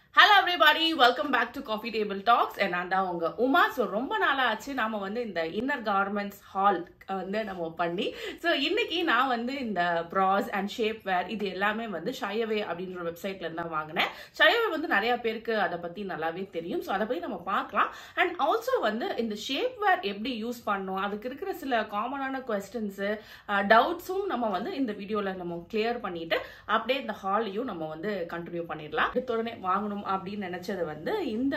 hello everybody welcome back to coffee table talks நான் தான் உங்க உமா ஸோ ரொம்ப நாளா ஆச்சு நாம வந்து இந்த இன்னர் கார்மெண்ட்ஸ் ஹால் வந்து நம்ம பண்ணி ஸோ இன்னைக்கு நான் வந்து இந்த ப்ராஸ் அண்ட் ஷேப் வேர் இது எல்லாமே வந்து ஷயவே அப்படின்ற வெப்சைட்ல இருந்து தான் வாங்கினேன் ஷயவே வந்து நிறைய பேருக்கு அதை பத்தி நல்லாவே தெரியும் ஸோ அதை பத்தி நம்ம பார்க்கலாம் அண்ட் ஆல்சோ வந்து இந்த ஷேப் வேர் எப்படி யூஸ் பண்ணணும் அதுக்கு இருக்கிற சில காமனான கொஸ்டின்ஸு டவுட்ஸும் நம்ம வந்து இந்த வீடியோல நம்ம கிளியர் பண்ணிட்டு அப்படியே இந்த ஹாலையும் நம்ம வந்து கண்டினியூ பண்ணிடலாம் எடுத்த உடனே வாங்கணும் அப்படின்னு நினைச்சது வந்து இந்த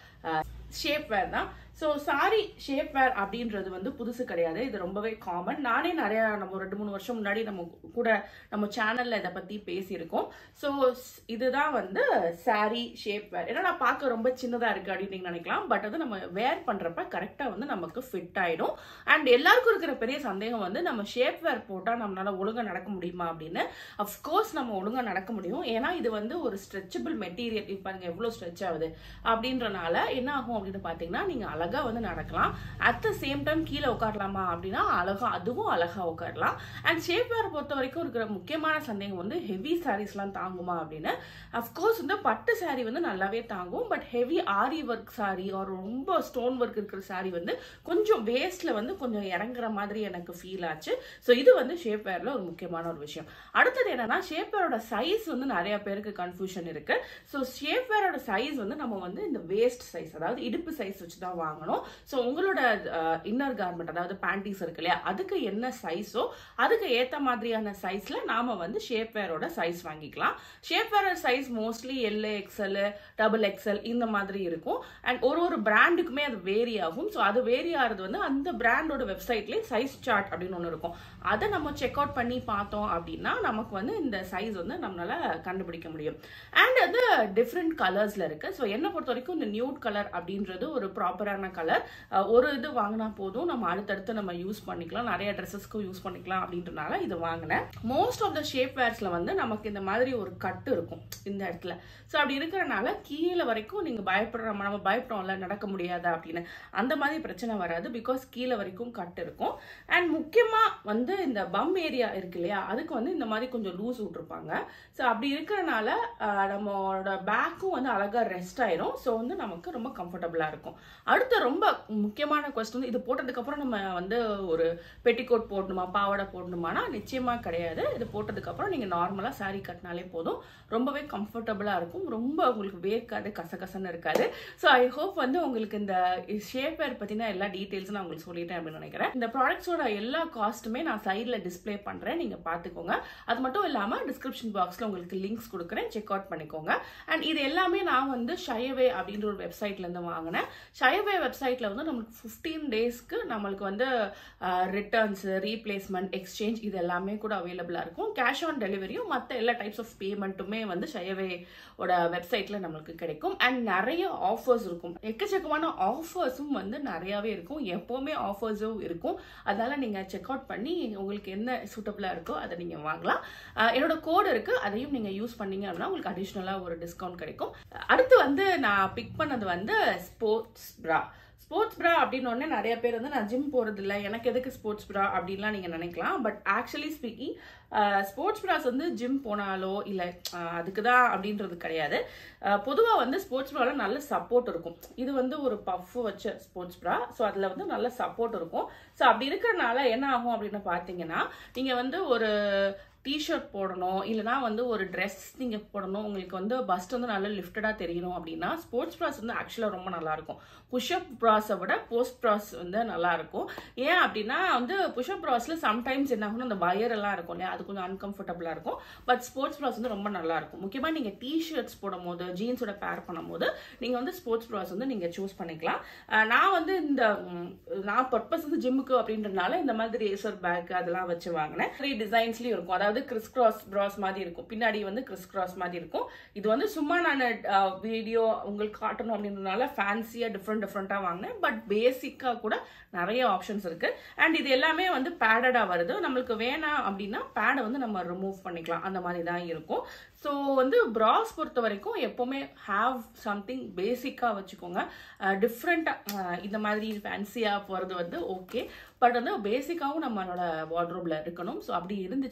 ஷேப் வேர் தான் ஸோ சாரி ஷேப் வேர் அப்படின்றது வந்து புதுசு கிடையாது இது ரொம்பவே காமன் நானே நிறைய நம்ம ரெண்டு மூணு வருஷம் முன்னாடி நம்ம கூட நம்ம சேனல்ல இதை பத்தி பேசியிருக்கோம் ஸோ இதுதான் வந்து சாரி ஷேப் வேர் ஏன்னா நான் பார்க்க ரொம்ப சின்னதா இருக்கு அப்படின்னு நீங்க நினைக்கலாம் பட் அது நம்ம வேர் பண்றப்ப கரெக்டா வந்து நமக்கு ஃபிட் ஆயிடும் அண்ட் எல்லாருக்கும் இருக்கிற பெரிய சந்தேகம் வந்து நம்ம ஷேப் வேர் போட்டா நம்மளால ஒழுங்கா நடக்க முடியுமா அப்படின்னு அஃப்கோர்ஸ் நம்ம ஒழுங்கா நடக்க முடியும் ஏன்னா இது வந்து ஒரு ஸ்ட்ரெச்சபிள் மெட்டீரியல் இப்போ பாருங்க எவ்வளோ ஸ்ட்ரெச் ஆகுது அப்படின்றனால என்ன ஆகும் அப்படின்னு பார்த்தீங்கன்னா நீங்க அழகா வந்து நடக்கலாம் அட் த சேம் டைம் கீழே உட்காரலாமா அப்படின்னா அழகா அதுவும் அழகா உட்காரலாம் அண்ட் ஷேப் வேர் பொறுத்த வரைக்கும் இருக்கிற முக்கியமான சந்தேகம் வந்து ஹெவி சாரீஸ்லாம் தாங்குமா அப்படின்னு அஃப்கோர்ஸ் வந்து பட்டு சாரீ வந்து நல்லாவே தாங்கும் but heavy aari work sari ஒரு ரொம்ப ஸ்டோன் ஒர்க் இருக்கிற சாரீ வந்து கொஞ்சம் வேஸ்ட்ல வந்து கொஞ்சம் இறங்குற மாதிரி எனக்கு ஃபீல் ஆச்சு ஸோ இது வந்து ஷேப் வேர்ல ஒரு முக்கியமான ஒரு விஷயம் அடுத்தது என்னன்னா ஷேப் வேரோட சைஸ் வந்து நிறைய பேருக்கு கன்ஃபியூஷன் இருக்கு ஸோ ஷேப் வேரோட சைஸ் வந்து நம்ம வந்து இந்த வேஸ்ட் சைஸ் அதாவது இடுப்பு சைஸ் வச்சு தான் வாங்கணும் ஸோ உங்களோட இன்னர் கார்மெண்ட் அதாவது பேண்டிஸ் இருக்கு இல்லையா அதுக்கு என்ன சைஸோ அதுக்கு ஏற்ற மாதிரியான சைஸ்ல நாம வந்து ஷேப் வேரோட சைஸ் வாங்கிக்கலாம் ஷேப் வேரோட size mostly L XL double XL இந்த மாதிரி இருக்கும் அண்ட் ஒரு ஒரு பிராண்டுக்குமே அது வேரி ஆகும் ஸோ அது வேரி ஆகிறது வந்து அந்த பிராண்டோட வெப்சைட்லேயே சைஸ் சார்ட் அப்படின்னு ஒன்று இருக்கும் அதை நம்ம செக் அவுட் பண்ணி பார்த்தோம் அப்படின்னா நமக்கு வந்து இந்த சைஸ் வந்து நம்மளால கண்டுபிடிக்க முடியும் அண்ட் அது டிஃப்ரெண்ட் கலர்ஸ்ல இருக்கு ஸோ என்னை பொறுத்த வரைக்கும் இந்த நியூட் கலர் அப்படின்றது ஒரு ப்ராப்பரான கலர் ஒரு இது வாங்கினா போதும் நம்ம அடுத்தடுத்து நம்ம யூஸ் பண்ணிக்கலாம் நிறைய ட்ரெஸ்ஸஸ்க்கும் யூஸ் பண்ணிக்கலாம் அப்படின்றனால இது வாங்கினேன் மோஸ்ட் ஆஃப் த ஷேப் வேர்ஸ்ல வந்து நமக்கு இந்த மாதிரி ஒரு கட்டு இருக்கும் இந்த இடத்துல ஸோ அப்படி இருக்கிறனால கீழே வரைக்கும் நீங்க பயப்படுற நம்ம பயப்படுறோம்ல நடக்க முடியாது அப்படின்னு அந்த மாதிரி பிரச்சனை வராது பிகாஸ் கீழே வரைக்கும் கட்டு இருக்கும் அண்ட் முக்கியமா வந்து இந்த பம் ஏரியா இருக்கு இல்லையா அதுக்கு வந்து இந்த மாதிரி கொஞ்சம் லூஸ் விட்டுருப்பாங்க ஸோ அப்படி இருக்கிறனால நம்மளோட பேக்கும் வந்து அழகா ரெஸ்ட் ஆயிரும் ஸோ வந்து நமக்கு ரொம்ப கம்ஃபர்டபுளா இருக்கும் அடுத்த ரொம்ப முக்கியமான கொஸ்டின் இது போட்டதுக்கு அப்புறம் நம்ம வந்து ஒரு பெட்டிகோட் போடணுமா பாவாடை போடணுமானா நிச்சயமா கிடையாது இது போட்டதுக்கு அப்புறம் நீங்க நார்மலா சாரி கட்டினாலே போதும் ரொம்பவே கம்ஃபர்டபுளா இருக்கும் ரொம்ப உங்களுக்கு வேர்க்காது கசகசன்னு இருக்காது ஸோ ஐ ஹோப் வந்து உங்களுக்கு இந்த ஷேப் வேர் பத்தின எல்லா டீட்டெயில்ஸும் நான் உங்களுக்கு சொல்லிட்டேன் அப்படின்னு நினைக்கிறேன் இந்த ப்ராடக்ட்ஸோட எல்லா காஸ்ட்டுமே நான் சைடில் டிஸ்பிளே பண்றேன் நீங்க பார்த்துக்கோங்க அது மட்டும் இல்லாம டிஸ்கிரிப்ஷன் பாக்ஸ்ல உங்களுக்கு லிங்க்ஸ் கொடுக்குறேன் செக் அவுட் பண்ணிக்கோங்க அண்ட் இது எல்லாமே நான் வந்து ஷயவே அப்படின்ற ஒரு வெப்சைட்ல இருந்து வாங்கினேன் ஷயவே வெப்சைட்ல வந்து நம்மளுக்கு ஃபிஃப்டீன் டேஸ்க்கு நம்மளுக்கு வந்து ரிட்டர்ன்ஸ் ரீப்ளேஸ்மெண்ட் எக்ஸ்சேஞ்ச் இது எல்லாமே கூட அவைலபிளா இருக்கும் கேஷ் ஆன் டெலிவரியும் மற்ற எல்லா டைப்ஸ் ஆஃப் பேமெண்ட்டுமே வந்து ஷயவேவோட வெப்சைட்ல நம்மளுக்கு கிடைக்கும் அண்ட் நிறைய ஆஃபர்ஸ் இருக்கும் எக்கச்சக்கமான ஆஃபர்ஸும் வந்து நிறையாவே இருக்கும் எப்பவுமே ஆஃபர்ஸும் இருக்கும் அதனால நீங்க செக் அவுட் பண்ணி உங்களுக்கு என்ன சூட்டபிளா இருக்கோ அதை நீங்க வாங்கலாம் என்னோட கோடு இருக்கு அதையும் நீங்க யூஸ் பண்ணீங்க அப்படின்னா உங்களுக்கு அடிஷ்னலா ஒரு டிஸ்கவுண்ட் கிடைக்கும் அடுத்து வந்து நான் பிக் பண்ணது வந்து ஸ்போர்ட்ஸ் ப்ரா ஸ்போர்ட்ஸ் ப்ரா அப்படின்னு நிறைய பேர் வந்து நான் ஜிம் போறது இல்லை எனக்கு எதுக்கு ஸ்போர்ட்ஸ் ப்ரா அப்படின்லாம் நீங்க நினைக்கலாம் but actually speaking sports bras வந்து ஜிம் போனாலோ இல்லை அதுக்கு தான் அப்படின்றது கிடையாது பொதுவாக வந்து ஸ்போர்ட்ஸ் ப்ராவில் நல்ல சப்போர்ட் இருக்கும் இது வந்து ஒரு பஃப் வச்ச ஸ்போர்ட்ஸ் ப்ரா ஸோ அதில் வந்து நல்ல சப்போர்ட் இருக்கும் ஸோ அப்படி இருக்கிறனால என்ன ஆகும் அப்படின்னு பார்த்தீங்கன்னா நீங்கள் வந்து ஒரு டிஷர்ட் போடணும் இல்லைனா வந்து ஒரு ட்ரெஸ் நீங்கள் போடணும் உங்களுக்கு வந்து பஸ்ட் வந்து நல்லா லிஃப்டடாக தெரியணும் அப்படின்னா ஸ்போர்ட்ஸ் ப்ராஸ் வந்து ஆக்சுவலாக ரொம்ப நல்லாயிருக்கும் புஷ்அப் ப்ராஸை விட போஸ்ட் ப்ராஸ் வந்து நல்லாயிருக்கும் ஏன் அப்படின்னா வந்து புஷ்அப் ப்ராஸில் சம்டைம்ஸ் என்ன ஆகும்னா அந்த பயர் எல்லாம் இருக்கும் இல்லையா அது கொஞ்சம் அன்கம்ஃபர்டபுளாக இருக்கும் பட் ஸ்போர்ட்ஸ் ப்ராஸ் வந்து ரொம்ப நல்லாயிருக்கும் முக்கியமாக நீங்கள் டிஷர்ட்ஸ் போடும் போது ஜீன்ஸோட பேர் பண்ணும்போது நீங்கள் வந்து ஸ்போர்ட்ஸ் ப்ராஸ் வந்து நீங்கள் சூஸ் பண்ணிக்கலாம் நான் வந்து இந்த நான் பர்பஸ் வந்து ஜிம்முக்கு அப்படின்றனால இந்த மாதிரி ரேசர் பேக் அதெல்லாம் வச்சு வாங்கினேன் த்ரீ டிசைன்ஸ்லேயும் இருக்கும் அதாவது அதாவது கிறிஸ் கிராஸ் ப்ராஸ் மாதிரி இருக்கும் பின்னாடி வந்து கிறிஸ் கிராஸ் மாதிரி இருக்கும் இது வந்து சும்மா நான் வீடியோ உங்களுக்கு காட்டணும் அப்படின்றதுனால ஃபேன்சியா டிஃப்ரெண்ட் டிஃப்ரெண்டா வாங்கினேன் பட் பேசிக்கா கூட நிறைய ஆப்ஷன்ஸ் இருக்கு அண்ட் இது எல்லாமே வந்து பேடடா வருது நம்மளுக்கு வேணாம் அப்படின்னா பேடை வந்து நம்ம ரிமூவ் பண்ணிக்கலாம் அந்த மாதிரி தான் இருக்கும் ஸோ வந்து ப்ராஸ் பொறுத்த வரைக்கும் எப்போவுமே ஹாவ் சம்திங் பேசிக்காக வச்சுக்கோங்க டிஃப்ரெண்ட்டாக இந்த மாதிரி ஃபேன்சியாக போகிறது வந்து ஓகே பட் வந்து பேசிக்காகவும் நம்மளோட வார்ட்ரோப்ல இருக்கணும் ஸோ அப்படி இருந்துச்சு அப்படின்னா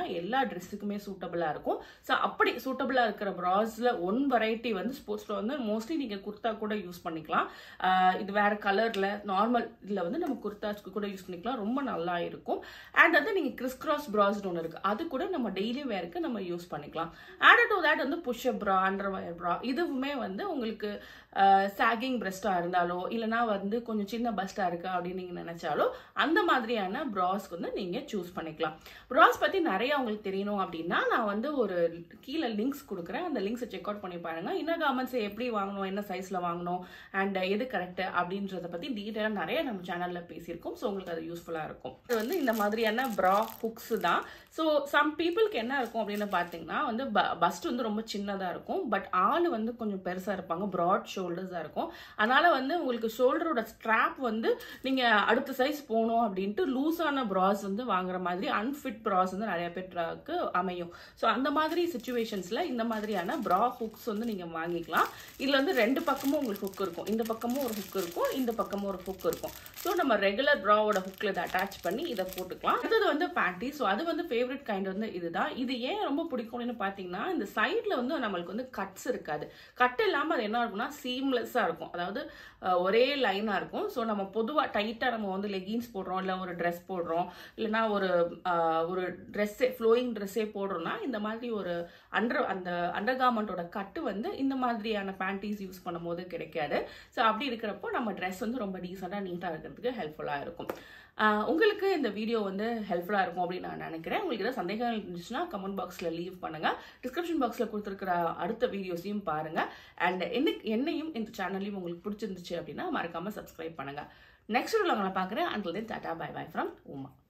எல்லா ட்ரெஸ்ஸுக்குமே சூட்டபிளாக இருக்கும் ஸோ அப்படி சூட்டபிளாக இருக்கிற ப்ராஸில் ஒன் வெரைட்டி வந்து ஸ்போர்ட்ஸில் வந்து மோஸ்ட்லி நீங்கள் குர்த்தா கூட யூஸ் பண்ணிக்கலாம் ஆஹ் இது வேற கலரில் நார்மல் இதில் வந்து நம்ம குர்தாஸ்க்கு கூட யூஸ் பண்ணிக்கலாம் ரொம்ப நல்லா இருக்கும் அண்ட் வந்து நீங்கள் கிறிஸ் கிராஸ் ப்ராஸ்னு ஒன்று இருக்குது அது கூட நம்ம டெய்லி வேருக்கு நம்ம யூஸ் பண்ணிக்கலாம் ஆட் டு தேட் வந்து push up bra under wire bra இதுவுமே வந்து உங்களுக்கு சாகிங் பிரஸ்டாக இருந்தாலோ இல்லைனா வந்து கொஞ்சம் சின்ன பஸ்டாக இருக்கு அப்படின்னு நீங்கள் நினச்சாலோ அந்த மாதிரியான ப்ராஸ்க்கு வந்து நீங்கள் சூஸ் பண்ணிக்கலாம் ப்ராஸ் பற்றி நிறைய உங்களுக்கு தெரியணும் அப்படின்னா நான் வந்து ஒரு கீழே லிங்க்ஸ் கொடுக்குறேன் அந்த லிங்க்ஸை செக் அவுட் பண்ணி பாருங்க இன்னர் கார்மெண்ட்ஸை எப்படி வாங்கணும் என்ன சைஸில் வாங்கணும் அண்ட் எது கரெக்ட் அப்படின்றத பற்றி டீட்டெயிலாக நிறைய நம்ம சேனலில் பேசியிருக்கோம் ஸோ உங்களுக்கு அது யூஸ்ஃபுல்லாக இருக்கும் இது வந்து இந்த மாதிரியான ப்ரா ஹுக்ஸ் தான் ஸோ சம் பீப்புளுக்கு என்ன இருக்கும் அப்படின்னு பார்த்தீங்கன்னா வந்து பஸ்ட் வந்து ரொம்ப சின்னதாக இருக்கும் பட் ஆள் வந்து கொஞ்சம் பெருசாக இருப்பாங்க ப்ராட் ஷோல்டர்ஸாக இருக்கும் அதனால வந்து உங்களுக்கு ஷோல்டரோட ஸ்ட்ராப் வந்து நீங்கள் அடுத்த சைஸ் போகணும் அப்படின்ட்டு லூஸான ப்ராஸ் வந்து வாங்குற மாதிரி அன்ஃபிட் ப்ராஸ் வந்து நிறைய பேருக்கு அமையும் ஸோ அந்த மாதிரி சுச்சுவேஷன்ஸில் இந்த மாதிரியான ப்ரா ஹுக்ஸ் வந்து நீங்கள் வாங்கிக்கலாம் இதில் வந்து ரெண்டு பக்கமும் உங்களுக்கு ஹுக் இருக்கும் இந்த பக்கமும் ஒரு ஹுக் இருக்கும் இந்த பக்கமும் ஒரு ஹுக் இருக்கும் ஸோ நம்ம ரெகுலர் ப்ராவோட ஹுக்கில் இதை அட்டாச் பண்ணி இதை போட்டுக்கலாம் அடுத்தது வந்து பேண்டி ஸோ அது வந்து ஃபேவரட் கைண்ட் வந்து இதுதான் இது ஏன் ரொம்ப பிடிக்கும்னு பார்த்தீங்கன்னா இந்த சைடில் வந்து நம்மளுக்கு வந்து கட்ஸ் இருக்காது கட் இல்லாமல் அது என்ன இருக்கும்னா சீம்லெஸ்ஸாக இருக்கும் அதாவது அஹ், ஒரே லைனாக இருக்கும் ஸோ நம்ம பொதுவாக டைட்டாக நம்ம வந்து லெகின்ஸ் போடுறோம் இல்லை ஒரு ட்ரெஸ் போடுறோம் இல்லைனா ஒரு அஹ், ஒரு ட்ரெஸ்ஸே ஃப்ளோயிங் ட்ரெஸ்ஸே போடுறோம்னா இந்த மாதிரி ஒரு அண்டர் அந்த அண்டர் கார்மெண்ட்டோட கட்டு வந்து இந்த மாதிரியான பேண்டீஸ் யூஸ் பண்ணும்போது கிடைக்காது ஸோ அப்படி இருக்கிறப்போ நம்ம ட்ரெஸ் வந்து ரொம்ப டீசெண்டாக நீட்டாக இருக்கிறதுக்கு ஹெல்ப்ஃபுல்லாக இருக்கும் ஆஹ் உங்களுக்கு இந்த வீடியோ வந்து ஹெல்ப்ஃபுல்லாக இருக்கும் அப்படின்னு நான் நினைக்கிறேன் உங்களுக்கு ஏதாவது சந்தேகம் இருந்துச்சுன்னா கமெண்ட் பாக்ஸில் லீவ் பண்ணுங்கள் டிஸ்கிரிப்ஷன் பாக்ஸில் கொடுத்துருக்கிற அடுத்த வீடியோஸையும் பாருங்கள் அண்ட் என்ன என்னையும் இந்த சேனல்லையும் உங்களுக்கு பிடிச்சிருந்துச்சு அப்படின்னா மறக்காமல் சப்ஸ்கிரைப் பண்ணுங்கள் நெக்ஸ்ட் வீடியோவில் உங்களை பார்க்குறேன் until then tata bye bye from Uma